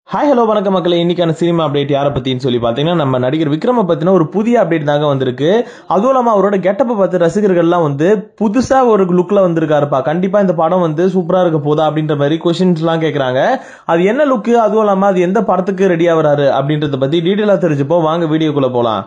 hi hello வணக்கம் மக்களே இன்னைக்கான சினிமா அப்டேட் யாரை பத்தின்னு சொல்லி பார்த்தீங்கன்னா நம்ம நடிகர் விக்ரம பத்தின ஒரு புதிய அப்டேட் தாங்க வந்திருக்கு அதுவும் இல்லாம அவரோட கெட்டப்பை பார்த்து ரசிகர்கள்லாம் வந்து புதுசா ஒரு லுக்ல வந்திருக்காருப்பா கண்டிப்பா இந்த படம் வந்து சூப்பரா இருக்க போதா அப்படின்ற மாதிரி கொஸ்டின்ஸ் எல்லாம் கேக்குறாங்க அது என்ன லுக்கு அதுவும் இல்லாம அது எந்த படத்துக்கு ரெடி ஆகுறாரு அப்படின்றத பத்தி டீட்டெயிலா தெரிஞ்சுப்போம் வாங்க வீடியோக்குள்ள போலாம்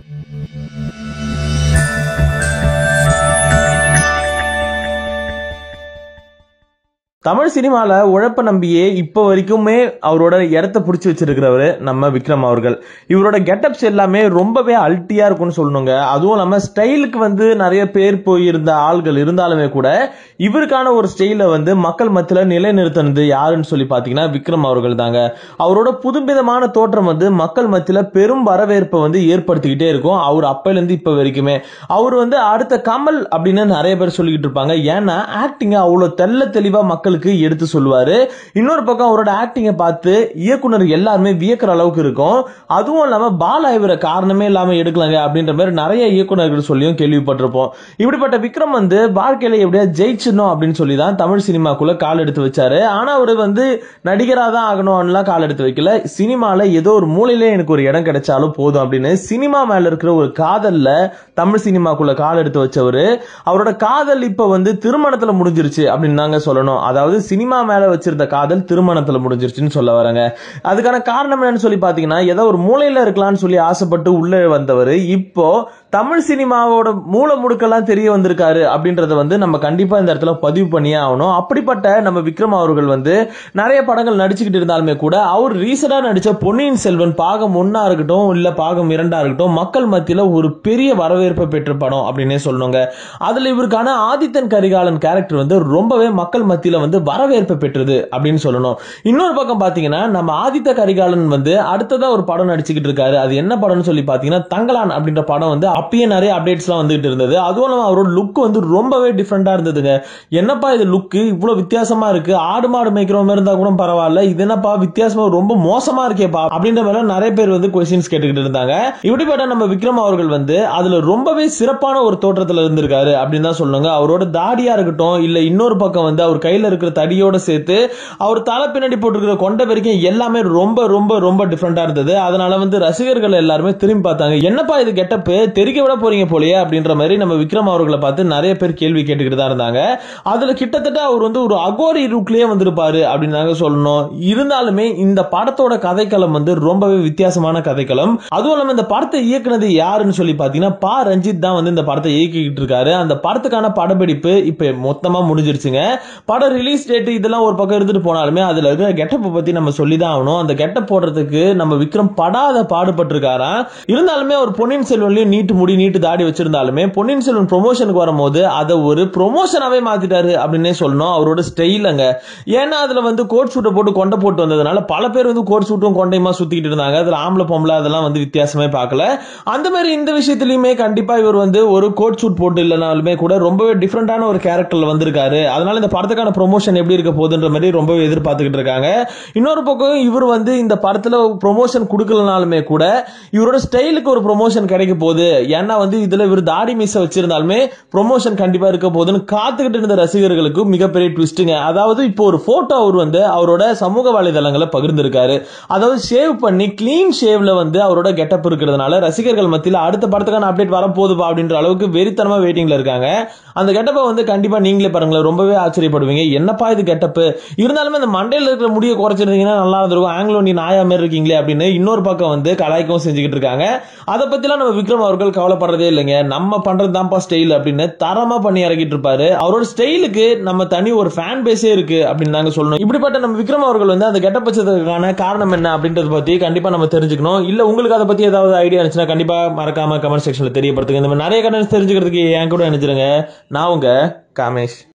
தமிழ் சினிமால உழைப்ப நம்பியே இப்ப வரைக்குமே அவரோட இடத்த பிடிச்சி வச்சிருக்கிறவரு நம்ம விக்ரம் அவர்கள் இவரோட கெட்டப்ஸ் எல்லாமே ரொம்பவே அல்ட்டியா இருக்கும்னு சொல்லணுங்க அதுவும் இல்லாம ஸ்டைலுக்கு வந்து நிறைய பேர் போயிருந்த ஆள்கள் இருந்தாலுமே கூட இவருக்கான ஒரு ஸ்டைல வந்து மக்கள் மத்தியில நிலைநிறுத்தினது யாருன்னு சொல்லி பாத்தீங்கன்னா விக்ரம் அவர்கள் தாங்க அவரோட புதுவிதமான தோற்றம் வந்து மக்கள் மத்தியில பெரும் வரவேற்பை வந்து ஏற்படுத்திக்கிட்டே இருக்கும் அவர் அப்பையில இருந்து இப்ப வரைக்குமே அவர் வந்து அடுத்த கமல் அப்படின்னு நிறைய பேர் சொல்லிக்கிட்டு இருப்பாங்க ஏன்னா ஆக்டிங்க அவ்வளவு தெல்ல தெளிவா மக்களுக்கு எடுத்து சொல்லுவாரு இன்னொரு பக்கம் அவரோட ஆக்டிங்கை பார்த்து இயக்குனர் எல்லாருமே வியக்கிற அளவுக்கு இருக்கும் அதுவும் இல்லாம பாலா இவரை காரணமே இல்லாம எடுக்கலாங்க அப்படின்ற மாதிரி நிறைய இயக்குனர்கள் சொல்லியும் கேள்விப்பட்டிருப்போம் இப்படிப்பட்ட விக்ரம் வந்து வாழ்க்கையில எப்படியா ஜெயிச்சிடணும் அப்படின்னு சொல்லி தான் தமிழ் சினிமாக்குள்ள கால் எடுத்து வச்சாரு ஆனா அவர் வந்து நடிகரா தான் ஆகணும்லாம் கால் எடுத்து வைக்கல சினிமால ஏதோ ஒரு மூலையிலே எனக்கு ஒரு இடம் கிடைச்சாலும் போதும் அப்படின்னு சினிமா மேல இருக்கிற ஒரு காதல்ல தமிழ் சினிமாக்குள்ள கால் எடுத்து வச்சவரு அவரோட காதல் இப்ப வந்து திருமணத்துல முடிஞ்சிருச்சு அப்படின்னு தாங்க சொல்லணும் அதாவது சினிமா மேல வச்சிருந்த காதல் திருமணத்துல முடிஞ்சிருச்சுன்னு சொல்ல வரேங்க அதுக்கான காரணம் என்னன்னு சொல்லி பாத்தீங்கன்னா ஏதோ ஒரு மூலையில இருக்கலாம்னு சொல்லி ஆசைப்பட்டு உள்ள வந்தவர் இப்போ தமிழ் சினிமாவோட மூல முடுக்கெல்லாம் தெரிய வந்திருக்காரு அப்படின்றத வந்து நம்ம கண்டிப்பா இந்த இடத்துல பதிவு பண்ணியே ஆகணும் அப்படிப்பட்ட நம்ம விக்ரம் அவர்கள் வந்து நிறைய படங்கள் நடிச்சுக்கிட்டு இருந்தாலுமே கூட அவர் ரீசெண்டா நடிச்ச பொன்னியின் செல்வன் பாகம் ஒன்னா இருக்கட்டும் இல்ல பாகம் இரண்டா இருக்கட்டும் மக்கள் மத்தியில ஒரு பெரிய வரவேற்பை பெற்ற படம் அப்படின்னே சொல்லணுங்க அதுல இவருக்கான ஆதித்தன் கரிகாலன் கேரக்டர் வந்து ரொம்பவே மக்கள் மத்தியில வந்து வரவேற்பை பெற்றது அப்படின்னு சொல்லணும் இன்னொரு பக்கம் பாத்தீங்கன்னா நம்ம ஆதித்த கரிகாலன் வந்து அடுத்ததா ஒரு படம் நடிச்சுக்கிட்டு இருக்காரு அது என்ன படம்னு சொல்லி பாத்தீங்கன்னா தங்கலான் அப்படின்ற படம் வந்து அப்பயே நிறைய அப்டேட்ஸ் எல்லாம் வந்துகிட்டு இருந்தது அதுவும் இல்லாம அவரோட லுக் வந்து ரொம்பவே டிஃப்ரெண்டா இருந்ததுங்க என்னப்பா இது லுக் இவ்வளவு வித்தியாசமா இருக்கு ஆடு மாடு மேய்க்கிற மாதிரி இருந்தா கூட பரவாயில்ல இது என்னப்பா வித்தியாசமா ரொம்ப மோசமா இருக்கேப்பா அப்படின்ற மாதிரி நிறைய பேர் வந்து கொஸ்டின்ஸ் கேட்டுக்கிட்டு இருந்தாங்க இப்படிப்பட்ட நம்ம விக்ரம் அவர்கள் வந்து அதுல ரொம்பவே சிறப்பான ஒரு தோற்றத்துல இருந்திருக்காரு அப்படின்னு தான் சொல்லுங்க அவரோட தாடியா இருக்கட்டும் இல்ல இன்னொரு பக்கம் வந்து அவர் கையில இருக்கிற தடியோட சேர்த்து அவர் தலை பின்னாடி போட்டிருக்கிற கொண்ட வரைக்கும் எல்லாமே ரொம்ப ரொம்ப ரொம்ப டிஃப்ரெண்டா இருந்தது அதனால வந்து ரசிகர்கள் எல்லாருமே திரும்பி பார்த்தாங்க என்னப்பா இது கெட்டப்பு தெரிக்க விட போறீங்க போலயே அப்படின்ற மாதிரி நம்ம விக்ரம் அவர்களை பார்த்து நிறைய பேர் கேள்வி கேட்டுக்கிட்டு தான் இருந்தாங்க அதுல கிட்டத்தட்ட அவர் வந்து ஒரு அகோரி லுக்லயே வந்திருப்பாரு அப்படின்னு தாங்க சொல்லணும் இருந்தாலுமே இந்த படத்தோட கதைக்களம் வந்து ரொம்பவே வித்தியாசமான கதைக்களம் அதுவும் இல்லாம இந்த படத்தை இயக்குனது யாருன்னு சொல்லி பாத்தீங்கன்னா பா ரஞ்சித் தான் வந்து இந்த படத்தை இயக்கிக்கிட்டு இருக்காரு அந்த படத்துக்கான படப்பிடிப்பு இப்ப மொத்தமா முடிஞ்சிருச்சுங்க படம் ரிலீஸ் டேட் இதெல்லாம் ஒரு பக்கம் இருந்துட்டு போனாலுமே அதுல இருக்கிற கெட்டப்பை பத்தி நம்ம சொல்லி தான் ஆகணும் அந்த கெட்டப் போடுறதுக்கு நம்ம விக்ரம் படாத பாடுபட்டிருக்காராம் இருந்தாலுமே அவர் பொன்னியின் செல்வன்லயும் நீட்டு முடி நீட்டு தாடி வச்சிருந்தாலுமே பொன்னியின் செல்வன் ப்ரொமோஷனுக்கு வரும்போது அதை ஒரு ப்ரொமோஷனாவே மாத்திட்டாரு அப்படின்னே சொல்லணும் அவரோட ஸ்டைலங்க ஏன்னா அதுல வந்து கோட் சூட்டை போட்டு கொண்டை போட்டு வந்ததுனால பல பேர் வந்து கோட் சூட்டும் கொண்டையுமா சுத்திக்கிட்டு இருந்தாங்க அதுல ஆம்பளை பொம்பளை அதெல்லாம் வந்து வித்தியாசமே பார்க்கல அந்த மாதிரி இந்த விஷயத்திலயுமே கண்டிப்பா இவர் வந்து ஒரு கோட் சூட் போட்டு இல்லைனாலுமே கூட ரொம்பவே டிஃப்ரெண்டான ஒரு கேரக்டர்ல வந்திருக்காரு அதனால இந்த படத்துக்கான ப்ரொமோஷன் எப்படி இருக்க போகுதுன்ற மாதிரி ரொம்பவே எதிர்பார்த்துக்கிட்டு இருக்காங்க இன்னொரு பக்கம் இவர் வந்து இந்த படத்துல ப்ரொமோஷன் கொடுக்கலனாலுமே கூட இவரோட ஸ்டைலுக்கு ஒரு ப்ரொமோஷன் கிடைக்க போகுது ஏன்னா வந்து இதுல இவர் தாடி மீச வச்சிருந்தாலுமே ப்ரொமோஷன் கண்டிப்பா இருக்க போகுதுன்னு காத்துக்கிட்டு இருந்த ரசிகர்களுக்கு மிகப்பெரிய ட்விஸ்ட்டுங்க அதாவது இப்போ ஒரு போட்டோ அவர் வந்து அவரோட சமூக வலைதளங்களை பகிர்ந்திருக்காரு அதாவது ஷேவ் பண்ணி கிளீன் ஷேவ்ல வந்து அவரோட கெட்டப் இருக்கிறதுனால ரசிகர்கள் மத்தியில் அடுத்த படத்துக்கான அப்டேட் வரப்போகுதுப்பா அப்படின்ற அளவுக்கு வெறித்தனமா வெயிட்டிங்ல இருக்காங்க அந்த கெட்டப்பை வந்து கண்டிப்பா நீங்களே பாருங்களேன் ரொம்பவே ஆச்சரியப்படுவீங்க என்னப்பா இது கெட்டப்பு இருந்தாலுமே அந்த மண்டையில இருக்கிற முடியை குறைச்சிருந்தீங்கன்னா நல்லா இருந்திருக்கும் ஆங்கிலோ நீ நாயா மாதிரி இருக்கீங்களே அப்படின்னு இன்னொரு பக்கம் வந்து கலாய்க்கவும் செஞ்சுக்கிட்டு இருக்காங்க அதை பத்திலாம் நம்ம விக்ரம் அவர்கள் கவலைப்படுறதே இல்லைங்க நம்ம பண்றது தான்ப்பா ஸ்டைல் அப்படின்னு தரமா பண்ணி இறக்கிட்டு இருப்பாரு அவரோட ஸ்டைலுக்கு நம்ம தனி ஒரு ஃபேன் பேஸே இருக்கு அப்படின்னு தாங்க சொல்லணும் இப்படிப்பட்ட நம்ம விக்ரம் அவர்கள் வந்து அந்த கெட்ட பட்சத்துக்கான காரணம் என்ன அப்படின்றத பத்தி கண்டிப்பா நம்ம தெரிஞ்சுக்கணும் இல்ல உங்களுக்கு அதை பத்தி ஏதாவது ஐடியா இருந்துச்சுன்னா கண்டிப்பா மறக்காம கமெண்ட் செக்ஷன்ல தெரியப்படுத்துங்க இந்த மாதிரி நிறைய கண்டென்ட்ஸ் தெரிஞ்சுக்கிறதுக்கு என் கூட நினைச்சிருங்க நான் உங்க காமேஷ்